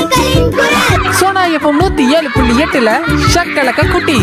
மக்களின் குரல் சோனா எஃப்எம் நூத்தி ஏழு புள்ளி எட்டுல ஷக்கலக்க குட்டி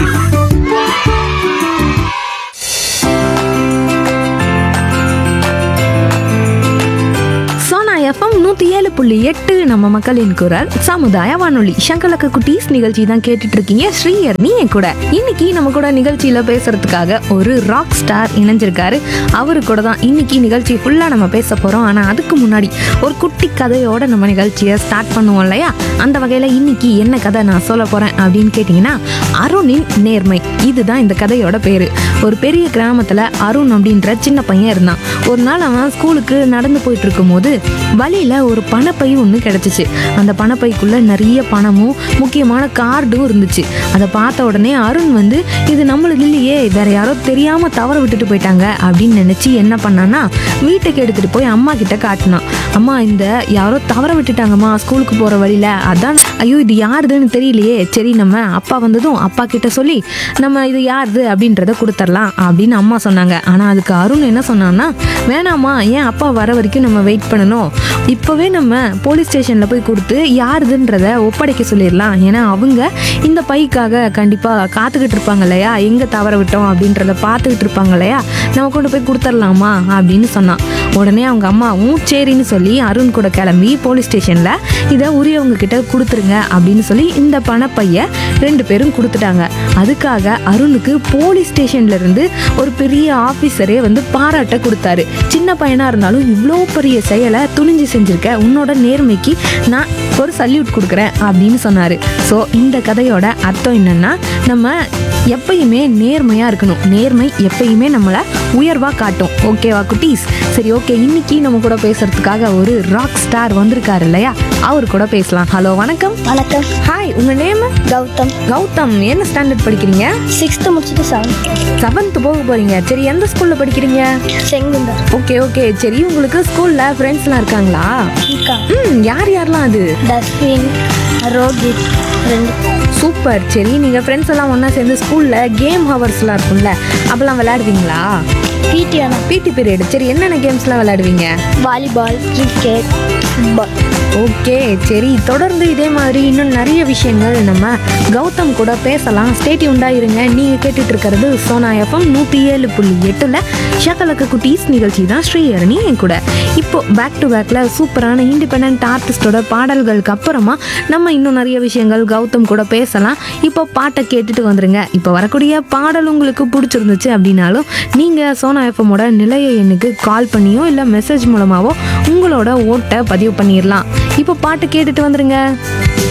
சோனா எஃப்எம் நூற்றி ஏழு புள்ளி எட்டு நம்ம மக்களின் குரல் சமுதாய வானொலி சங்கலக்க குட்டீஸ் நிகழ்ச்சி தான் கேட்டுட்டு இருக்கீங்க ஸ்ரீயர் நீ என் கூட இன்னைக்கு நம்ம கூட நிகழ்ச்சியில பேசுறதுக்காக ஒரு ராக் ஸ்டார் இணைஞ்சிருக்காரு அவரு கூட தான் இன்னைக்கு நிகழ்ச்சி ஃபுல்லா நம்ம பேச போறோம் ஆனா அதுக்கு முன்னாடி ஒரு குட்டி கதையோட நம்ம நிகழ்ச்சியை ஸ்டார்ட் பண்ணுவோம் இல்லையா அந்த வகையில இன்னைக்கு என்ன கதை நான் சொல்ல போறேன் அப்படின்னு கேட்டிங்கன்னா அருணின் நேர்மை இதுதான் இந்த கதையோட பேரு ஒரு பெரிய கிராமத்துல அருண் அப்படின்ற சின்ன பையன் இருந்தான் ஒரு நாள் அவன் ஸ்கூலுக்கு நடந்து போயிட்டு இருக்கும்போது வழியில ஒரு பணப்பை ஒன்று கிடைச்சிச்சு அந்த பணப்பைக்குள்ள நிறைய பணமும் முக்கியமான கார்டும் இருந்துச்சு அதை பார்த்த உடனே அருண் வந்து இது நம்மளுக்கு இல்லையே வேற யாரோ தெரியாம தவற விட்டுட்டு போயிட்டாங்க அப்படின்னு நினைச்சு என்ன பண்ணான்னா வீட்டுக்கு எடுத்துட்டு போய் அம்மா கிட்ட காட்டினான் அம்மா இந்த யாரோ தவற விட்டுட்டாங்கம்மா ஸ்கூலுக்கு போற வழியில அதான் ஐயோ இது யாருதுன்னு தெரியலையே சரி நம்ம அப்பா வந்ததும் அப்பா கிட்ட சொல்லி நம்ம இது யாருது அப்படின்றத கொடுத்துடலாம் அப்படின்னு அம்மா சொன்னாங்க ஆனா அதுக்கு அருண் என்ன சொன்னான்னா வேணாம்மா ஏன் அப்பா வர வரைக்கும் நம்ம வெயிட் பண்ணணும் இப்போவே நம்ம போலீஸ் ஸ்டேஷனில் போய் கொடுத்து யாருதுன்றத ஒப்படைக்க சொல்லிடலாம் ஏன்னா அவங்க இந்த பைக்காக கண்டிப்பாக காத்துக்கிட்டு இருப்பாங்க இல்லையா எங்கே தவற விட்டோம் அப்படின்றத பார்த்துக்கிட்டு இருப்பாங்க இல்லையா நம்ம கொண்டு போய் கொடுத்துடலாமா அப்படின்னு சொன்னான் உடனே அவங்க அம்மாவும் சரின்னு சொல்லி அருண் கூட கிளம்பி போலீஸ் ஸ்டேஷனில் இதை உரியவங்க கிட்ட கொடுத்துருங்க அப்படின்னு சொல்லி இந்த பணப்பைய ரெண்டு பேரும் கொடுத்துட்டாங்க அதுக்காக அருணுக்கு போலீஸ் ஸ்டேஷன்ல இருந்து ஒரு பெரிய ஆஃபீஸரே வந்து பாராட்ட கொடுத்தாரு சின்ன பையனா இருந்தாலும் இவ்வளோ பெரிய செயலை துணிஞ்சு செஞ்சிருக்க உன்னோட நேர்மைக்கு நான் ஒரு சல்யூட் கொடுக்குறேன் அப்படின்னு சொன்னாரு ஸோ இந்த கதையோட அர்த்தம் என்னன்னா நம்ம எப்பயுமே நேர்மையா இருக்கணும் நேர்மை எப்பயுமே நம்மளை உயர்வா காட்டும் ஓகேவா குட்டீஸ் சரி ஓகே இன்னைக்கு நம்ம கூட பேசுறதுக்காக ஒரு ராக் ஸ்டார் வந்திருக்காரு இல்லையா அவர் கூட பேசலாம் ஹலோ வணக்கம் வணக்கம் ஹாய் உங்க நேம் கௌதம் கௌதம் என்ன ஸ்டாண்டர்ட் படிக்கிறீங்க சிக்ஸ்த்து முடிச்சுட்டு செவன்த் செவன்த் போக போறீங்க சரி எந்த ஸ்கூல்ல படிக்கிறீங்க செங்குந்தர் ஓகே ஓகே சரி உங்களுக்கு ஸ்கூல்ல ஃப்ரெண்ட்ஸ்லாம் இருக்காங்களா இருக்கா ம் யார் யாரெல்லாம் அது டஸ்ட்பின் ரோஹித் ரெண்டு சூப்பர் சரி நீங்க ஃப்ரெண்ட்ஸ் எல்லாம் ஒண்ணா சேர்ந்து ஸ்கூல்ல கேம் ஹவர்ஸ்லாம் இருக்கும்ல அப்பெல்லாம் விளையாடுவீங்களா பிடி அண்ணா பிடி பீரியட் சரி என்னென்ன கேம்ஸ்லாம் விளையாடுவீங்க வாலிபால் கிரிக்கெட் ஃபுட்பால் ஓகே சரி தொடர்ந்து இதே மாதிரி இன்னும் நிறைய விஷயங்கள் நம்ம கௌதம் கூட பேசலாம் ஸ்டேட்டி இருங்க நீங்க கேட்டுட்டு இருக்கிறது சோனா எஃப்எம் நூத்தி ஏழு புள்ளி எட்டுல ஷக்கலக்க குட்டீஸ் நிகழ்ச்சி தான் ஸ்ரீஹரணி என் கூட இப்போ பேக் டு பேக்ல சூப்பரான இண்டிபெண்ட் ஆர்டிஸ்டோட பாடல்களுக்கு அப்புறமா நம்ம இன்னும் நிறைய விஷயங்கள் கௌதம் கூட பேசலாம் இப்போ பாட்டை கேட்டுட்டு வந்துருங்க இப்போ வரக்கூடிய பாடல் உங்களுக்கு பிடிச்சிருந்துச்சு அப்படின்னாலும் நீங்க சோனா எஃப்எம்மோட நிலைய எண்ணுக்கு கால் பண்ணியோ இல்லை மெசேஜ் மூலமாவோ உங்களோட ஓட்டை பதிவு பண்ணிடலாம் இப்போ பாட்டு கேட்டுட்டு வந்துருங்க